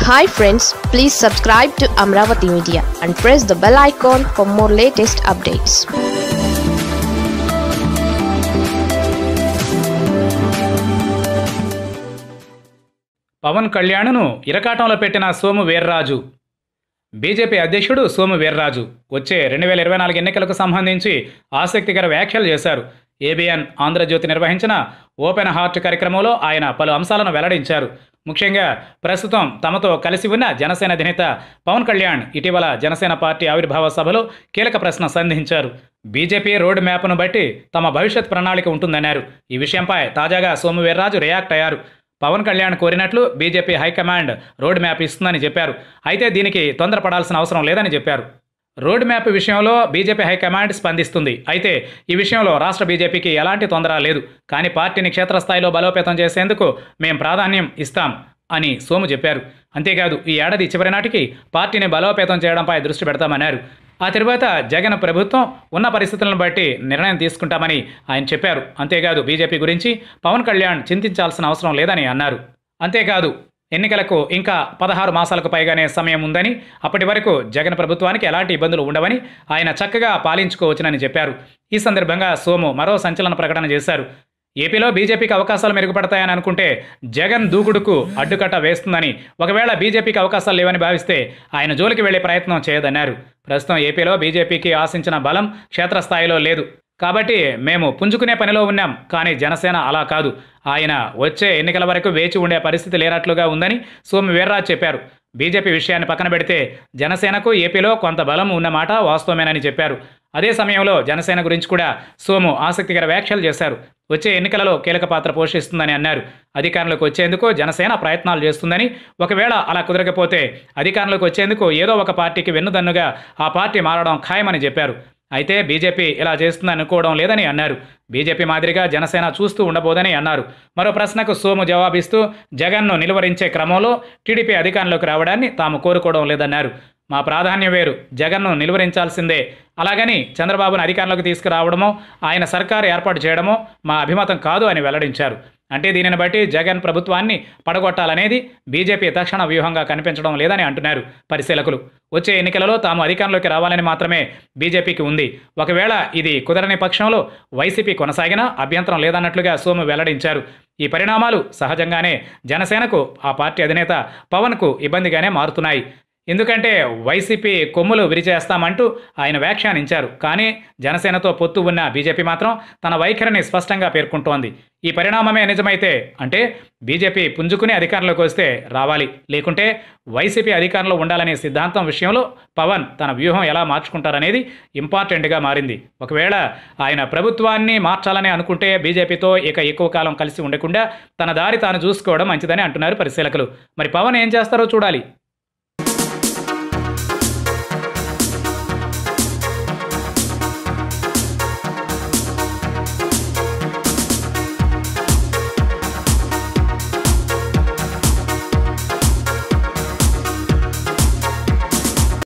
hi friends please subscribe to Amaravati media and press the bell icon for more latest updates Pawan కళ్యాణ్ను ఇరకాటంలో పెట్టిన Somu Veerraju BJP అధ్యక్షుడు సోము వీర్రాజు వచ్చే రెండు వేల ఇరవై నాలుగు ఎన్నికలకు సంబంధించి ఆసక్తికర వ్యాఖ్యలు చేశారు ఏబిఎన్ ఆంధ్రజ్యోతి నిర్వహించిన ఓపెన్ హార్ట్ కార్యక్రమంలో ఆయన పలు అంశాలను వెల్లడించారు ముఖ్యంగా ప్రస్తుతం తమతో కలిసి ఉన్న జనసేన అధినేత పవన్ కళ్యాణ్ ఇటీవల జనసేన పార్టీ ఆవిర్భావ సభలో కీలక ప్రశ్న సంధించారు బీజేపీ రోడ్ మ్యాప్ను బట్టి తమ భవిష్యత్ ప్రణాళిక ఉంటుందన్నారు ఈ విషయంపై తాజాగా సోము వీర్రాజు రియాక్ట్ అయ్యారు పవన్ కళ్యాణ్ కోరినట్లు బీజేపీ హైకమాండ్ రోడ్ మ్యాప్ ఇస్తుందని చెప్పారు అయితే దీనికి తొందరపడాల్సిన అవసరం లేదని చెప్పారు రోడ్ మ్యాప్ విషయంలో బీజేపీ హైకమాండ్ స్పందిస్తుంది అయితే ఈ విషయంలో రాష్ట్ర బీజేపీకి ఎలాంటి తొందర లేదు కానీ పార్టీని క్షేత్రస్థాయిలో బలోపేతం చేసేందుకు మేం ప్రాధాన్యం ఇస్తాం అని సోము చెప్పారు అంతేకాదు ఈ ఏడాది చివరి నాటికి పార్టీని బలోపేతం చేయడంపై దృష్టి పెడతామన్నారు ఆ తర్వాత జగన్ ప్రభుత్వం ఉన్న పరిస్థితులను బట్టి నిర్ణయం తీసుకుంటామని ఆయన చెప్పారు అంతేకాదు బీజేపీ గురించి పవన్ కళ్యాణ్ చింతించాల్సిన అవసరం లేదని అన్నారు అంతేకాదు ఎన్నికలకు ఇంకా పదహారు మాసాలకు పైగానే సమయం ఉందని అప్పటి వరకు జగన్ ప్రభుత్వానికి ఎలాంటి ఇబ్బందులు ఉండవని ఆయన చక్కగా పాలించుకోవచ్చునని చెప్పారు ఈ సందర్భంగా సోము మరో సంచలన ప్రకటన చేశారు ఏపీలో బీజేపీకి అవకాశాలు మెరుగుపడతాయని అనుకుంటే జగన్ దూకుడుకు అడ్డుకట్ట వేస్తుందని ఒకవేళ బీజేపీకి అవకాశాలు లేవని భావిస్తే ఆయన జోలికి వెళ్లే ప్రయత్నం చేయదన్నారు ప్రస్తుతం ఏపీలో బీజేపీకి ఆశించిన బలం క్షేత్రస్థాయిలో లేదు కాబట్టి మేము పుంజుకునే పనిలో ఉన్నాం కానీ జనసేన అలా కాదు ఆయన వచ్చే ఎన్నికల వరకు వేచి ఉండే పరిస్థితి లేనట్లుగా ఉందని సోము వీర్రాజ్ చెప్పారు బీజేపీ విషయాన్ని పక్కన పెడితే జనసేనకు ఏపీలో కొంత బలం ఉన్నమాట వాస్తవమేనని చెప్పారు అదే సమయంలో జనసేన గురించి కూడా సోము ఆసక్తికర వ్యాఖ్యలు చేశారు వచ్చే ఎన్నికలలో కీలక పాత్ర పోషిస్తుందని అన్నారు అధికారంలోకి వచ్చేందుకు జనసేన ప్రయత్నాలు చేస్తుందని ఒకవేళ అలా కుదరకపోతే అధికారంలోకి వచ్చేందుకు ఏదో ఒక పార్టీకి వెన్నుదన్నుగా ఆ పార్టీ మారడం ఖాయమని చెప్పారు అయితే బీజేపీ ఇలా చేస్తుందని అనుకోవడం లేదని అన్నారు బీజేపీ మాదిరిగా జనసేన చూస్తూ ఉండబోదని అన్నారు మరో ప్రశ్నకు సోము జవాబిస్తూ జగన్ను నిలువరించే క్రమంలో టీడీపీ అధికారంలోకి రావడాన్ని తాము కోరుకోవడం లేదన్నారు మా ప్రాధాన్యం వేరు జగన్ను నిలువరించాల్సిందే అలాగని చంద్రబాబును అధికారంలోకి తీసుకురావడమో ఆయన సర్కారు ఏర్పాటు చేయడమో మా అభిమతం కాదు అని వెల్లడించారు అంటే దీనిని బట్టి జగన్ ప్రభుత్వాన్ని పడగొట్టాలనేది బీజేపీ తక్షణ వ్యూహంగా కనిపించడం లేదని అంటున్నారు పరిశీలకులు వచ్చే ఎన్నికలలో తాము అధికారంలోకి రావాలని మాత్రమే బీజేపీకి ఉంది ఒకవేళ ఇది కుదరని పక్షంలో వైసీపీ కొనసాగినా అభ్యంతరం లేదన్నట్లుగా సోము వెల్లడించారు ఈ పరిణామాలు సహజంగానే జనసేనకు ఆ పార్టీ అధినేత పవన్కు ఇబ్బందిగానే మారుతున్నాయి ఎందుకంటే వైసీపీ కొమ్ములు విరిచేస్తామంటూ ఆయన వ్యాఖ్యానించారు కానీ జనసేనతో పొత్తు ఉన్న బీజేపీ మాత్రం తన వైఖరిని స్పష్టంగా పేర్కొంటోంది ఈ పరిణామమే నిజమైతే అంటే బీజేపీ పుంజుకుని అధికారంలోకి వస్తే రావాలి లేకుంటే వైసీపీ అధికారంలో ఉండాలనే సిద్ధాంతం విషయంలో పవన్ తన వ్యూహం ఎలా మార్చుకుంటారనేది ఇంపార్టెంట్గా మారింది ఒకవేళ ఆయన ప్రభుత్వాన్ని మార్చాలని అనుకుంటే బీజేపీతో ఇక ఎక్కువ కాలం కలిసి ఉండకుండా తన దారి తాను చూసుకోవడం మంచిదని అంటున్నారు పరిశీలకులు మరి పవన్ ఏం చేస్తారో చూడాలి